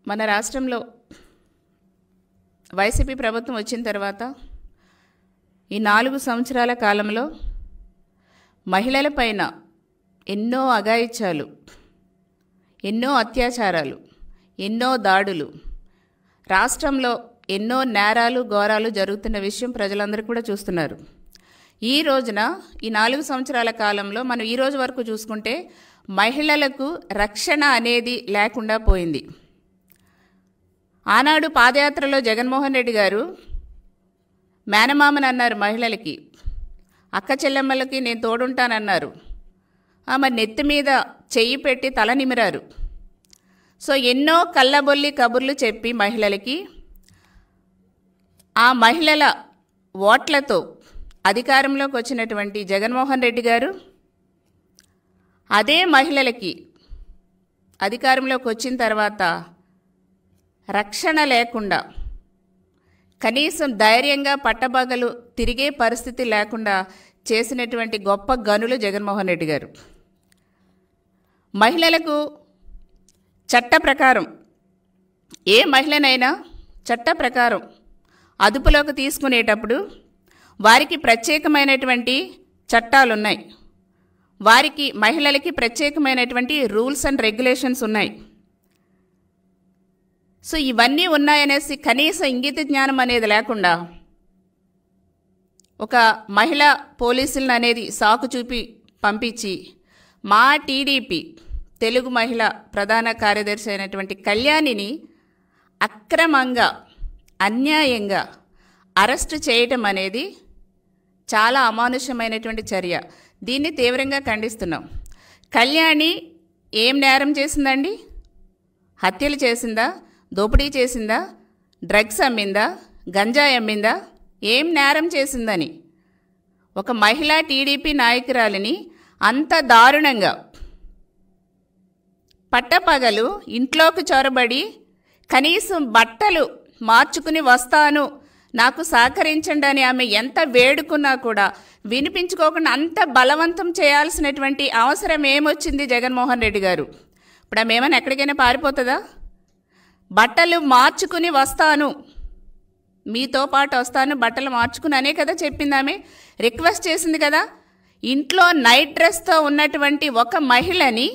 మన రాష్ట్రంలో వైసీపీ ప్రభుత్వం వచ్చిన తర్వాత ఈ నాలుగు సంవత్సరాల కాలంలో మహిళలపైన ఎన్నో అఘాయిత్యాలు ఎన్నో అత్యాచారాలు ఎన్నో దాడులు రాష్ట్రంలో ఎన్నో నేరాలు ఘోరాలు జరుగుతున్న విషయం ప్రజలందరూ కూడా చూస్తున్నారు ఈ రోజున ఈ నాలుగు సంవత్సరాల కాలంలో మనం ఈ రోజు వరకు చూసుకుంటే మహిళలకు రక్షణ అనేది లేకుండా పోయింది ఆనాడు పాదయాత్రలో జగన్మోహన్ రెడ్డి గారు మేనమామని అన్నారు మహిళలకి అక్క చెల్లెమ్మలకి నేను తోడుంటానన్నారు ఆ మరి నెత్తి మీద చెయ్యి పెట్టి తల నిమిరారు సో ఎన్నో కళ్ళబొల్లి కబుర్లు చెప్పి మహిళలకి ఆ మహిళల ఓట్లతో అధికారంలోకి వచ్చినటువంటి జగన్మోహన్ రెడ్డి గారు అదే మహిళలకి అధికారంలోకి వచ్చిన తర్వాత రక్షణ లేకుండా కనీసం ధైర్యంగా పట్టబగలు తిరిగే పరిస్థితి లేకుండా చేసినటువంటి గొప్ప గనులు జగన్మోహన్ రెడ్డి గారు మహిళలకు చట్ట ప్రకారం ఏ మహిళనైనా చట్ట ప్రకారం అదుపులోకి తీసుకునేటప్పుడు వారికి ప్రత్యేకమైనటువంటి చట్టాలు ఉన్నాయి వారికి మహిళలకి ప్రత్యేకమైనటువంటి రూల్స్ అండ్ రెగ్యులేషన్స్ ఉన్నాయి సో ఇవన్నీ ఉన్నాయనేసి కనీస ఇంగిత జ్ఞానం అనేది లేకుండా ఒక మహిళ పోలీసులను అనేది సాకు చూపి పంపించి మా టీడీపీ తెలుగు మహిళ ప్రధాన కార్యదర్శి అయినటువంటి కళ్యాణిని అక్రమంగా అన్యాయంగా అరెస్టు చేయటం అనేది చాలా అమానుషమైనటువంటి చర్య దీన్ని తీవ్రంగా ఖండిస్తున్నాం కళ్యాణి ఏం నేరం చేసిందండి హత్యలు చేసిందా దోపిడీ చేసిందా డ్రగ్స్ అమ్మిందా గంజాయి అమ్మిందా ఏం నేరం చేసిందని ఒక మహిళా టీడీపీ నాయకురాలిని అంత దారుణంగా పట్టపగలు ఇంట్లోకి చొరబడి కనీసం బట్టలు మార్చుకుని వస్తాను నాకు సహకరించండి అని ఆమె ఎంత వేడుకున్నా కూడా వినిపించుకోకుండా అంత బలవంతం చేయాల్సినటువంటి అవసరం ఏమొచ్చింది జగన్మోహన్ రెడ్డి గారు ఇప్పుడు ఆమె ఏమైనా ఎక్కడికైనా పారిపోతుందా బట్టలు మార్చుకుని వస్తాను మీతో పాటు వస్తాను బట్టలు మార్చుకుని అనే కదా చెప్పింది ఆమె రిక్వెస్ట్ చేసింది కదా ఇంట్లో నైట్ డ్రెస్తో ఉన్నటువంటి ఒక మహిళని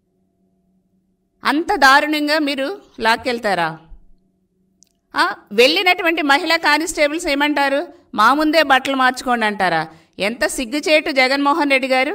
అంత దారుణంగా మీరు లాక్కెళ్తారా ఆ, వెళ్ళినటువంటి మహిళా కానిస్టేబుల్స్ ఏమంటారు మా ముందే బట్టలు మార్చుకోండి అంటారా ఎంత సిగ్గుచేటు జగన్మోహన్ రెడ్డి గారు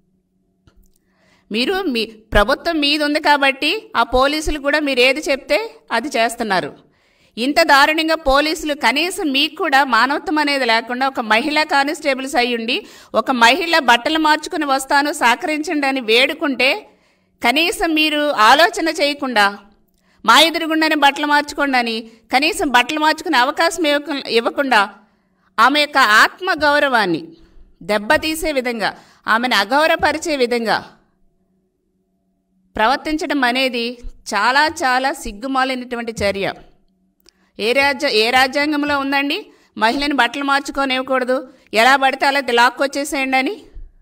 మీరు మీ ప్రభుత్వం మీది ఉంది కాబట్టి ఆ పోలీసులు కూడా మీరు ఏది చెప్తే అది చేస్తున్నారు ఇంత దారుణంగా పోలీసులు కనీసం మీకు కూడా మానవత్వం అనేది లేకుండా ఒక మహిళా కానిస్టేబుల్స్ అయ్యుండి ఒక మహిళ బట్టలు మార్చుకుని వస్తాను సహకరించండి అని వేడుకుంటే కనీసం మీరు ఆలోచన చేయకుండా మా ఎదురుగుండానే బట్టలు మార్చుకోండి అని కనీసం బట్టలు మార్చుకునే అవకాశం ఇవ్వకు- ఇవ్వకుండా ఆమె యొక్క ఆత్మ గౌరవాన్ని దెబ్బతీసే విధంగా ఆమెను అగౌరవపరిచే విధంగా ప్రవర్తించడం అనేది చాలా చాలా సిగ్గుమాలినటువంటి చర్య ఏ రాజ్య ఏ రాజ్యాంగంలో ఉందండి మహిళని బట్టలు మార్చుకోనివ్వకూడదు ఎలా పడితే అలా లాక్కొచ్చేసేయండి అని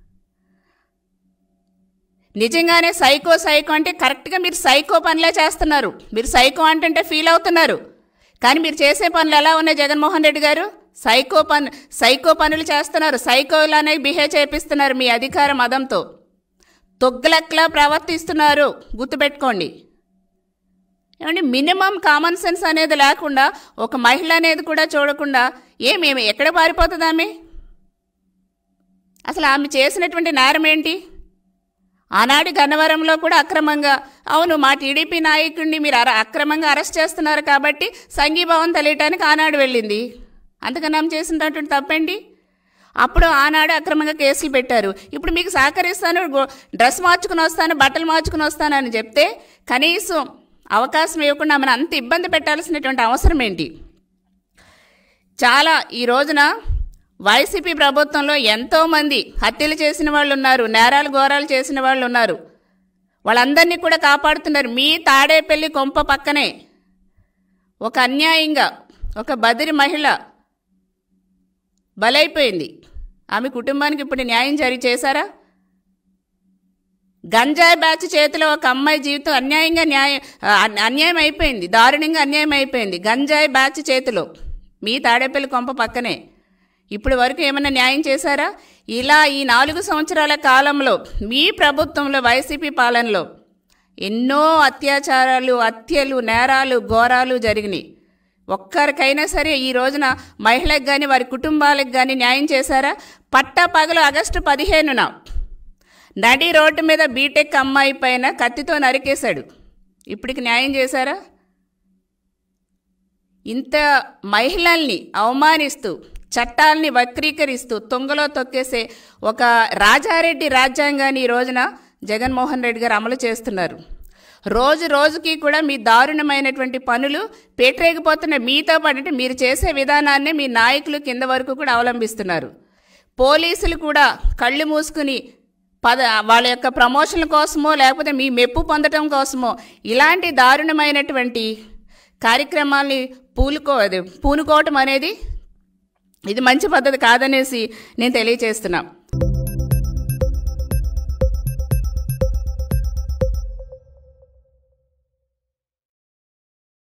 నిజంగానే సైకో సైకో అంటే కరెక్ట్గా మీరు సైకో పనులే చేస్తున్నారు మీరు సైకో అంటే ఫీల్ అవుతున్నారు కానీ మీరు చేసే పనులు ఎలా ఉన్నాయి జగన్మోహన్ రెడ్డి గారు సైకో పను సైకో పనులు చేస్తున్నారు సైకోలానే బిహేవ్ చేపిస్తున్నారు మీ అధికార మదంతో తొగ్గులెక్కలా ప్రవర్తిస్తున్నారు గుర్తుపెట్టుకోండి ఏమండి మినిమం కామన్ సెన్స్ అనేది లేకుండా ఒక మహిళ అనేది కూడా చూడకుండా ఏమేమి ఎక్కడ పారిపోతుంది ఆమె అసలు ఆమె చేసినటువంటి నేరం ఏంటి ఆనాడు గన్నవరంలో కూడా అక్రమంగా అవును మా టీడీపీ నాయకుడిని మీరు అర అక్రమంగా అరెస్ట్ చేస్తున్నారు కాబట్టి సంఘీభావం తెలియటానికి ఆనాడు వెళ్ళింది అందుకని ఆమె చేసినటువంటి తప్పేంటి అప్పుడు ఆనాడు అక్రమంగా కేసులు పెట్టారు ఇప్పుడు మీకు సహకరిస్తాను గో- డ్రెస్ మార్చుకుని వస్తాను బట్టలు మార్చుకుని వస్తాను అని చెప్తే కనీసం అవకాశం ఇవ్వకుండా ఆమెను అంత ఇబ్బంది పెట్టాల్సినటువంటి అవసరం ఏంటి చాలా ఈ రోజున వైసీపీ ప్రభుత్వంలో ఎంతోమంది హత్యలు చేసిన వాళ్ళు ఉన్నారు నేరాలు ఘోరాలు చేసిన వాళ్ళు ఉన్నారు వాళ్ళందరినీ కూడా కాపాడుతున్నారు మీ తాడేపల్లి కొంప పక్కనే ఒక అన్యాయంగా ఒక బదిరి మహిళ బలైపోయింది ఆమె కుటుంబానికి ఇప్పుడు న్యాయం జరి చేశారా గంజాయి బ్యాచ్ చేతిలో ఒక అమ్మాయి జీవితం అన్యాయంగా న్యాయం అన్- అన్యాయం అయిపోయింది దారుణంగా అన్యాయం అయిపోయింది గంజాయి బ్యాచ్ చేతిలో మీ తాడేపల్లి కొంప పక్కనే ఇప్పుడు వరకు ఏమైనా న్యాయం చేశారా ఇలా ఈ నాలుగు సంవత్సరాల కాలంలో మీ ప్రభుత్వంలో వైసీపీ పాలనలో ఎన్నో అత్యాచారాలు హత్యలు నేరాలు ఘోరాలు జరిగినాయి ఒక్కరికైనా సరే ఈ రోజున మహిళలకు కానీ వారి కుటుంబాలకు కానీ న్యాయం చేశారా పట్టా పగలు ఆగస్టు పదిహేనున నడి రోడ్డు మీద బీటెక్ అమ్మాయి పైన కత్తితో నరికేశాడు ఇప్పటికి న్యాయం చేశారా ఇంత మహిళల్ని అవమానిస్తూ చట్టాల్ని వక్రీకరిస్తూ తొంగలో తొక్కేసే ఒక రాజారెడ్డి రాజ్యాంగాన్ని ఈ రోజున జగన్మోహన్ రెడ్డి గారు అమలు చేస్తున్నారు రోజు రోజుకి కూడా మీ దారుణమైనటువంటి పనులు పేటరేగిపోతున్న మీతో పాటు అంటే మీరు చేసే విధానాన్నే మీ నాయకులు కింద వరకు కూడా అవలంబిస్తున్నారు పోలీసులు కూడా కళ్ళు మూసుకుని పద వాళ్ళ యొక్క ప్రమోషన్ల కోసమో లేకపోతే మీ మెప్పు పొందటం కోసమో ఇలాంటి దారుణమైనటువంటి కార్యక్రమాల్ని పూలుకో అది పూనుకోవటం అనేది ఇది మంచి పద్ధతి కాదనేసి నేను తెలియచేస్తున్నా